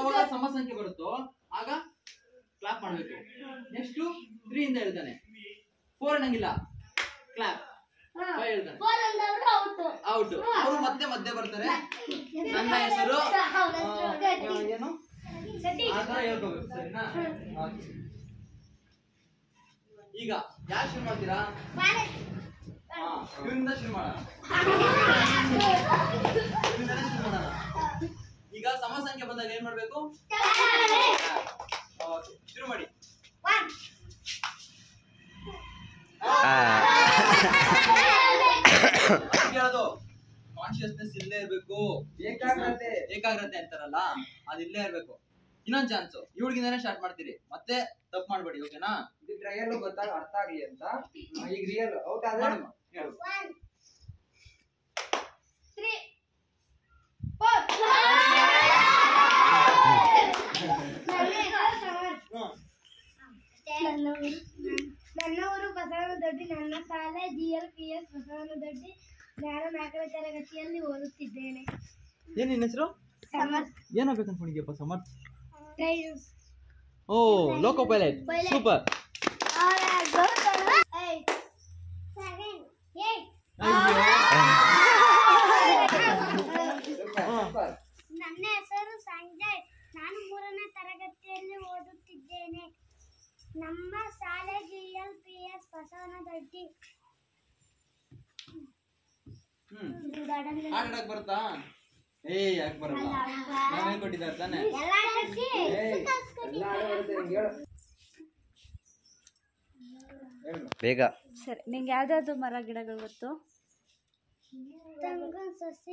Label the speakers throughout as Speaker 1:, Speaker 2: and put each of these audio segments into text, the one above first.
Speaker 1: ಯಾವಾಗ ಸಮ ಸಂಖ್ಯೆ ಬರುತ್ತೋ ಆಗ ಕ್ಲಾಪ್ ಮಾಡ್ಬೇಕು ನೆಕ್ಸ್ಟ್ ತ್ರೀ ಇಂದ ಹೇಳ್ತಾನೆ ಫೋರ್ ಅನ್ನಂಗಿಲ್ಲ ಕ್ಲಾಪ್ ಫೈವ್ ಹೇಳ್ತಾನೆ
Speaker 2: ಫೋರ್ ಅಂದವ್ರು ಔಟ್
Speaker 1: ಔಟ್ ಅವರು ಮತ್ತೆ ಮಧ್ಯೆ ಬರ್ತಾರೆ ನನ್ನ ಹೆಸರು ಆ, ಏನು ಆ ಥರ ಹೇಳ್ಕೋಬೇಕು ಸರಿನಾ Okay. ಈಗ ಯಾರು ಶುರು ಮಾಡ್ತೀರಾ ಹಾ ಇವರಿಂದ ಶುರು ಮಾಡೋಣ ಇವರಿಂದನೇ ಶುರು ಮಾಡೋಣ ಈಗ ಸಮ ಸಂಖ್ಯೆ ಬಂದಾಗ ಏನ್ ಮಾಡ್ಬೇಕು Okay, ಶುರು ಮಾಡಿ ಅದ್ ಕೇಳೋದು ಕಾನ್ಶಿಯಸ್ನೆಸ್ ಇಲ್ಲೇ ಇರ್ಬೇಕು
Speaker 3: ಏಕಾಗ್ರತೆ.
Speaker 1: ಏಕಾಗ್ರತೆ ಅಂತಾರಲ್ಲ ಅದ್ ಇಲ್ಲೇ ಇರ್ಬೇಕು ಇನ್ನೊಂದ್ ಚಾನ್ಸ್ ಇವಳಿಗಿಂದಾನೆ ಸ್ಟಾರ್ಟ್ ಮಾಡ್ತೀರಿ ಮತ್ತೆ ತಪ್ಪು ಮಾಡ್ಬೇಡಿ ಓಕೆನಾ
Speaker 3: ಇದು ಟ್ರಯಲ್ ಗೊತ್ತಾಗ ಅರ್ಥ ಆಗ್ಲಿ ಅಂತ ಆ, ಈಗ ರಿಯಲ್ ಔಟ್ ಆದ್ರೆ
Speaker 1: ಮಾಡಮ್ಮ ಹೇಳು
Speaker 2: ತ್ರೀ ಫೋರ್ ನನ್ನ ಊರು ನನ್ನ ಊರು ಬಸವನದೊಡ್ಡಿ ನನ್ನ ಶಾಲೆ G L P S Basavanadoddi ನಾನು ನಾಲ್ಕನೇ ತರಗತಿಯಲ್ಲಿ ಓದುತ್ತಿದ್ದೇನೆ
Speaker 1: ಏನ್ ನಿನ್ನ ಹೆಸರು
Speaker 2: ಸಮರ್ಥ
Speaker 1: ಏನಾಗ್ಬೇಕು ಅನ್ಕೊಂಡಿದ್ಯಪ್ಪ Samarth
Speaker 2: trains
Speaker 1: oh loco pilot
Speaker 2: Pilot.
Speaker 1: Super
Speaker 2: eight, seven, eight.
Speaker 3: Super
Speaker 2: ನನ್ನ ಹೆಸರು ಸಂಜಯ್ ನಾನು ಮೂರನೇ ತರಗತಿಯಲ್ಲಿ ಓದುತ್ತಿದ್ದೇನೆ ನಮ್ಮ ಶಾಲೆ G L P S Basavanadoddi
Speaker 1: ಹ್ಮ್ ಹಾಡ್ ಆಡಕ್ ಬರ್ತಾ ಏ ಯಾಕೆ ಬರಲ್ಲ ನಾವೇ ಕೊಟ್ಟಿದ್ದಾರೆ ತಾನೆ
Speaker 3: ಏಯ್, ಎಲ್ಲ ಆಡೋ ಬರುತ್ತೆ ನಿಂಗೆ ಹೇಳು ಹೇಳು
Speaker 4: ಬೇಗ
Speaker 5: ಸರಿ ನಿಂಗೆ ಯಾವ್ದಾದ್ರು ಮರ ಗಿಡಗಳು ಗೊತ್ತು
Speaker 2: ತೆಂಗಿನ ಸಸಿ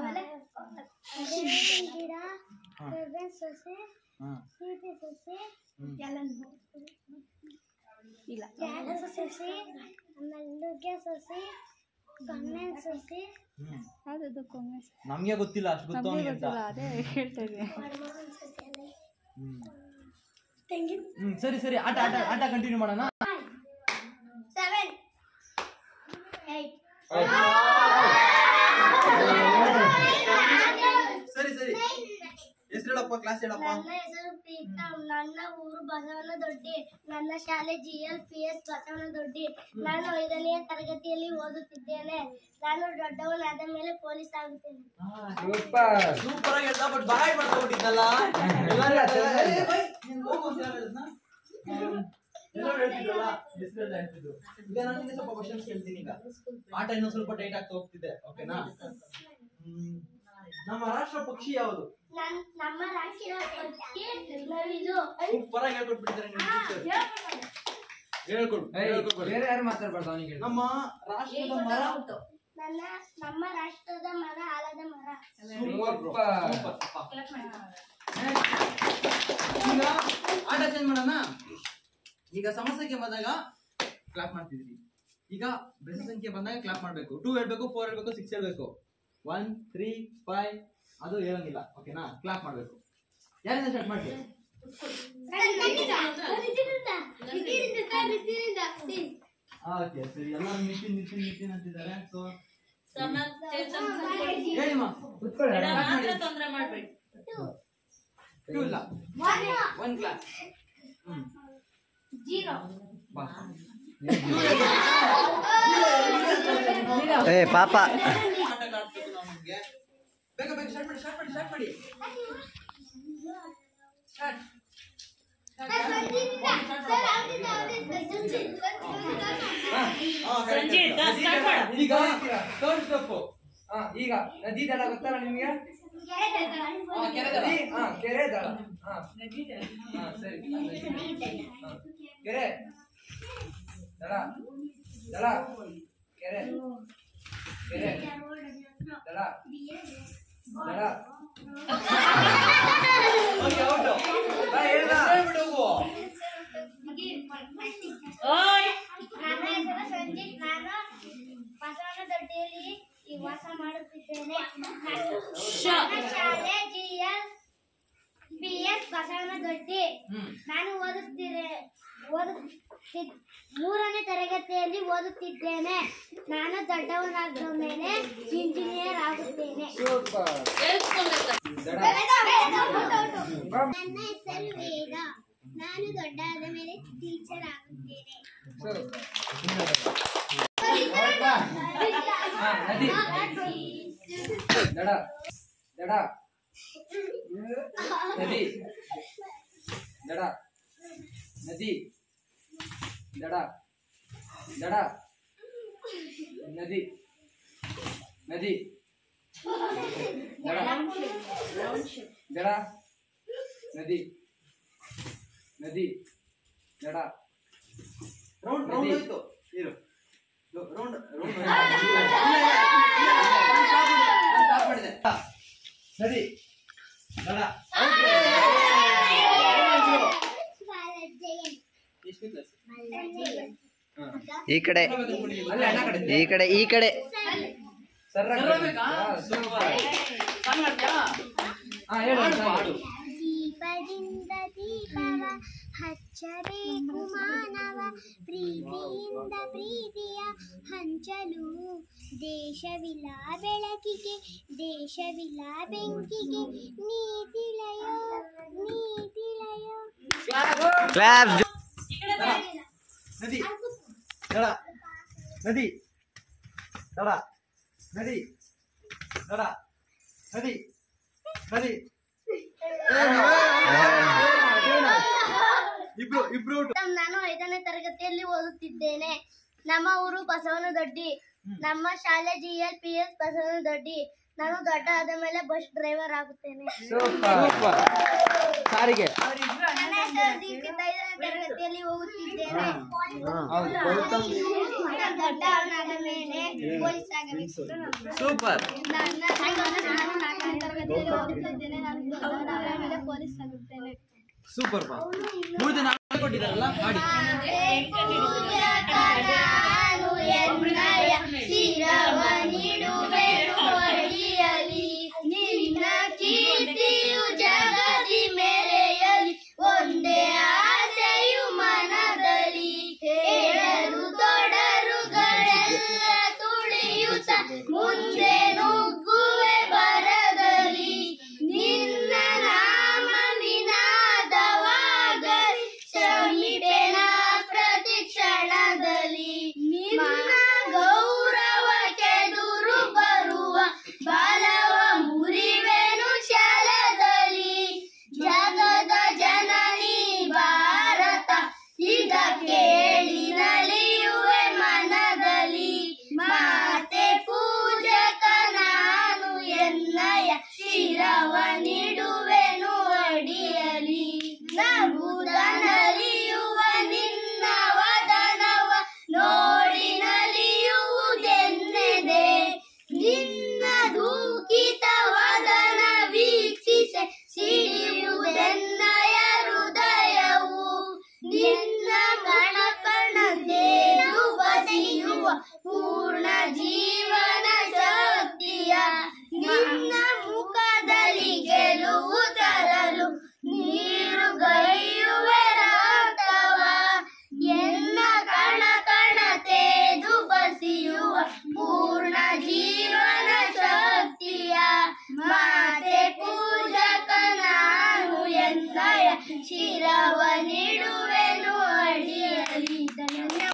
Speaker 2: ಗಿಡ ಕರ್ಬೇವಿನ ಸಸಿ
Speaker 1: ಹಾ
Speaker 2: ಸೀತೆ ಸಸಿ
Speaker 5: ಇಲ್ಲ
Speaker 2: ಕ್ಯಾರೆಟ್ ಸಸಿ ಮಲ್ಲಿಗೆ ಸಸಿ ಗಣ್ಣಿನ ಸಸಿ
Speaker 1: ಹ್ಮ್
Speaker 5: ಯಾವ್ದು ಕೊಮ್ಮೆ
Speaker 1: ನಮ್ಗೆ ಗೊತ್ತಿಲ್ಲ ಅಷ್ಟು ಗೊತ್ತು
Speaker 5: ನಮ್ಗೆ
Speaker 1: ಅವ್ನಿಗೆ ಅಂತ
Speaker 5: ಗೊತ್ತಿಲ್ಲ ಅದೇ ಹೇಳ್ತಾ ಇದ್ದೀನಿ
Speaker 2: ಮಡಮಗನ ಸಸಿ ಎಲ್ಲ
Speaker 1: ಹ್ಮ್
Speaker 2: ತೆಂಗಿನ
Speaker 1: ಹ್ಮ್ ಸರಿ ಸರಿ ಆಟ ಆಟ ಆಟ ಕಂಟಿನ್ಯೂ ಮಾಡೋಣ
Speaker 2: ಸೆವೆನ್ ಏಟ್
Speaker 1: ಸರಿ ಸರಿ ಹೆಸರು ಹೇಳಪ್ಪ ಕ್ಲಾಸ್ ಹೇಳಪ್ಪ
Speaker 2: ನನ್ನ ಹೆಸರು ಪ್ರೀತಮ್ ನನ್ನ ಊರು ಬಸವನದೊಡ್ಡಿ ನನ್ನ ಶಾಲೆ G L P S Basavanadoddi ನಾನು ಐದನೆಯ ತರಗತಿಯಲ್ಲಿ ಓದುತ್ತಿದ್ದೇನೆ ನಾನು ದೊಡ್ಡವನಾದ ಮೇಲೆ ಪೊಲೀಸ್ ಆಗುತ್ತೇನೆ
Speaker 3: ಸೂಪರ್
Speaker 1: ಸೂಪರ್ ಆಗಿ ಹೇಳ್ತಾ ಬಟ್ ಬಾಯ್ ಮಾಡ್ಕೊಬಿಟ್ಟಿದ್ದಲ್ಲ ಎಲ್ಲರೂ ಹೇಳ್ತಾರೆ, ಏ, ಬೈ, ನೀನ್ ಹೋಗು ಅಂತ ಯಾರು ಹೇಳಿದ್ನ? ಹ್ಮ್. ಎಲ್ಲರೂ ಹೇಳ್ತಿದ್ರಲ್ಲ, ಹೆಸ್ರೆಲ್ಲ ಹೇಳ್ತಿದ್ರು. ಈಗ ನಾನು ನಿನ್ಗೆ ಸ್ವಲ್ಪ ಕ್ವಶನ್ಸ್ ಕೇಳ್ತೀನಿ ಈಗ ಆಟ ಇನ್ನೂ ಸ್ವಲ್ಪ ಟೈಟ್ ಆಗ್ತಾ ಹೋಗ್ತಿದೆ ಓಕೆನಾ ಹ್ಮ್. ನಮ್ಮ ರಾಷ್ಟ್ರ ಪಕ್ಷಿ ಯಾವುದು
Speaker 2: ನನ್ ನಮ್ಮ ರಾಷ್ಟ್ರೀಯ ಪಕ್ಷಿ ನವಿಲು
Speaker 1: ಸೂಪರ್ ಆಗಿ ಹೇಳ್ಕೊಟ್ಬಿಟ್ಟಿದ್ದಾರೆ ನಿಮ್ಮ ಟೀಚರ್ ಹೇಳ್ಕೊಡು
Speaker 3: ಏಯ್,
Speaker 1: ಹೇಳ್ಕೊಡ್ಬೇಡಿ.
Speaker 3: ಬೇರೆ ಯಾರು ಮಾತಾಡ್ಬಾರ್ದು ಅವನಿಗೆ
Speaker 1: ನಮ್ಮ ರಾಷ್ಟ್ರದ ಮರ
Speaker 2: ನನ್ನ ನಮ್ಮ ರಾಷ್ಟ್ರದ ಮರ ಆಲದ ಮರ
Speaker 1: ಸೂಪರ್ ಬ್ರೋ.
Speaker 3: ಸೂಪರ್.
Speaker 1: ಸೂಪರ್, ಅಪ್ಪ. ಈಗ ಆಟ ಚೇಂಜ್ ಮಾಡೋಣ ಈಗ ಸಮ ಸಂಖ್ಯೆ ಬಂದಾಗ ಕ್ಲಾಪ್ ಮಾಡ್ತಿದ್ವಿ ಈಗ ಬೆಸ ಸಂಖ್ಯೆ ಬಂದಾಗ ಕ್ಲಾಪ್ ಮಾಡ್ಬೇಕು ಟೂ ಹೇಳ್ಬೇಕು ಫೋರ್ ಹೇಳ್ಬೇಕು ಸಿಕ್ಸ್ ಹೇಳ್ಬೇಕು ಒನ್ ತ್ರೀ ಫೈವ್ ಅದು ಹೇಳಂಗಿಲ್ಲ ಓಕೆನಾ ಕ್ಲಾಪ್ ಮಾಡ್ಬೇಕು ಯಾರಿಂದ ಸ್ಟಾರ್ಟ್ ಮಾಡಿ ಓಕೆ ಸರಿ ಎಲ್ಲ ನಿತಿನ್ ನಿತಿನ್ ನಿತಿನ್ ಅಂತಿದ್ದಾರೆ ಸೊ ಹೇಳಿ ಮಾ
Speaker 3: ಕುತ್ಕೊಳ್ಳಿ
Speaker 6: ತೊಂದ್ರೆ ಮಾಡ್ಬೇಡಿ
Speaker 1: ಟೂ ಇಲ್ಲ ಒನ್ ಕ್ಲಾಸ್ ಹ್ಮ್
Speaker 2: ಜೀರೋ
Speaker 1: ಬಾ
Speaker 4: ಏ ಪಾಪ
Speaker 1: ಆಟ ಆಡ್ಬೇಕು ನಾವು ನಿಮ್ಗೆ ಬೇಗ ಬೇಗ ಸ್ಟಾರ್ಟ್ ಮಾಡಿ ಸ್ಟಾರ್ಟ್ ಮಾಡಿ ಸ್ಟಾರ್ಟ್ ಮಾಡಿ ಸ್ಟಾರ್ಟ್
Speaker 6: ಸಂಜೀತ್, start ಮಾಡು.
Speaker 1: ಈಗ ಥರ್ಡ್ ಸ್ಟೆಪ್
Speaker 3: ಹಾ ಈಗ ನದಿ ದಡ ಗೊತ್ತಲ್ಲ ನಿಮ್ಗೆ
Speaker 1: ಕೆರೆ ದಡ.
Speaker 3: ನದಿ ಹಾ ಕೆರೆ ದಡ ಹಾ ಹಾ ಸರಿ ಹಾ. ಕೆರೆ ದಡ ದಡ ಕೆರೆ ಕೆರೆ ದಡ ದಡ
Speaker 1: ಓಕೆ ಔಟ್
Speaker 3: ಬಾ ಹೇಳ್ದ
Speaker 1: ಹೇಳ್ಬಿಡು ಹೋಗು
Speaker 6: ಓಯ್
Speaker 2: ನನ್ನ ಹೆಸರು ಸಂಜಿತ್ ನಾನು ಬಸವನದೊಡ್ಡಿಯಲ್ಲಿ ಈ ವಾಸ ಮಾಡುತ್ತಿದ್ದೇನೆ ನನ್ನ ಶಾಲೆ G S B S Basavanadoddi
Speaker 1: ಹ್ಮ್
Speaker 2: ನಾನು ಓದುತ್ತಿದ್ದೆ ಓದುತ್ತಿದ್ ಮೂರನೇ ತರಗತಿಯಲ್ಲಿ ಓದುತ್ತಿದ್ದೇನೆ ನಾನು ದೊಡ್ಡವನಾದ ಮೇಲೆ ಇಂಜಿನಿಯರ್ ಆಗುತ್ತೇನೆ
Speaker 3: ಸೂಪರ್
Speaker 6: ಹೇಳ್ಸ್ಕೊಳ್ಬೇಕು.
Speaker 3: ದಡ
Speaker 2: ಬೇಗ, ಬೇಗ, ಔಟ್, ಔಟ್, ಔಟ್. ನನ್ನ ಹೆಸರು ವೇದ ನಾನು ದೊಡ್ಡಾದ ಮೇಲೆ ಟೀಚರ್ ಆಗುತ್ತೇನೆ
Speaker 3: ಹಾ ನದಿ ದಡ ದಡ ನದಿ ದಡ ನದಿ ದಡ ದಡ ನದಿ ನದಿ ದಡ ದಡ ನದಿ ನದಿ ದಡ
Speaker 1: ರೌಂಡ್ ರೌಂಡ್ ಹೋಯ್ತು ಇರು ರೌಂಡ್ ರೌಂಡ್ ಸ್ಟಾಪ್ ಮಾಡಿದೆ ನಡಿ ದಡ ಎಷ್ಟನೇ ಕ್ಲಾಸ್
Speaker 4: ಈ ಕಡೆ
Speaker 1: ಅಲ್ಲೇ ಅಣ್ಣ ಕಡೆ
Speaker 4: ಈ ಕಡೆ ಈ ಕಡೆ
Speaker 3: ಸರ್ರ
Speaker 1: ಸರ್ರಬೇಕಾ? ಸಾಂಗ್ ಹಾಡ್ತೀಯಾ?
Speaker 3: ಹಾ ಹೇಳು
Speaker 1: ಹಾಡು, ಹಾಡು.
Speaker 2: ದೀಪದಿಂದ ದೀಪವ ಹಚ್ಚಬೇಕು ಮಾನವ ಪ್ರೀತಿಯಿಂದ ಪ್ರೀತಿಯ ಹಂಚಲು ದೇಶವಿಲ್ಲ ಬೆಳಕಿಗೆ ದೇಶವಿಲ್ಲ ಬೆಂಕಿಗೆ ನೀ ತಿಳಿಯೋ ನೀ ತಿಳಿಯೋ
Speaker 4: ಕ್ಲಾಪ್
Speaker 1: ನದಿ ದಡ ನದಿ ದಡ ನದಿ ದಡ ನದಿ ನದಿ ಇಬ್ರು ಇಬ್ರು out.
Speaker 2: ನಾನು ಐದನೇ ತರಗತಿಯಲ್ಲಿ ಓದುತ್ತಿದ್ದೇನೆ ನಮ್ಮ ಊರು ಬಸವನ ದೊಡ್ಡಿ ನಮ್ಮ ಶಾಲೆ ಜಿ ಎಲ್ ಪಿ ಎಸ್ ಬಸವನ ದೊಡ್ಡಿ ನಾನು ದೊಡ್ಡ ಆದ ಮೇಲೆ ಬಸ್ ಡ್ರೈವರ್ ಆಗುತ್ತೇನೆ
Speaker 3: ಸೂಪರ್ ಸಾರಿಗೆ
Speaker 2: ನನ್ನ ಹೆಸರು ದೀಪಿತ ಐದನೇ ತರಗತಿಯಲ್ಲಿ ಹೋಗುತ್ತಿದ್ದೇನೆ ನಾನು ದೊಡ್ಡ ಆದ ಮೇಲೆ ಪೊಲೀಸ್ ಆಗಬೇಕು
Speaker 1: ಸೂಪರ್
Speaker 2: ನನ್ನ ನಾನು ನಾಲ್ಕನೇ ತರಗತಿಯಲ್ಲಿ ಓದುತ್ತಿದ್ದೇನೆ ನಾನು ದೊಡ್ಡವನಾದ ಮೇಲೆ ಪೊಲೀಸ್ ಆಗುತ್ತೇನೆ
Speaker 1: ಸೂಪರ್ ಪಾ ಮೂರು ಜನ ಕೊಟ್ಟಿದ್ದಾರಲ್ಲ ಮಾಡಿ
Speaker 2: ಬೇಕು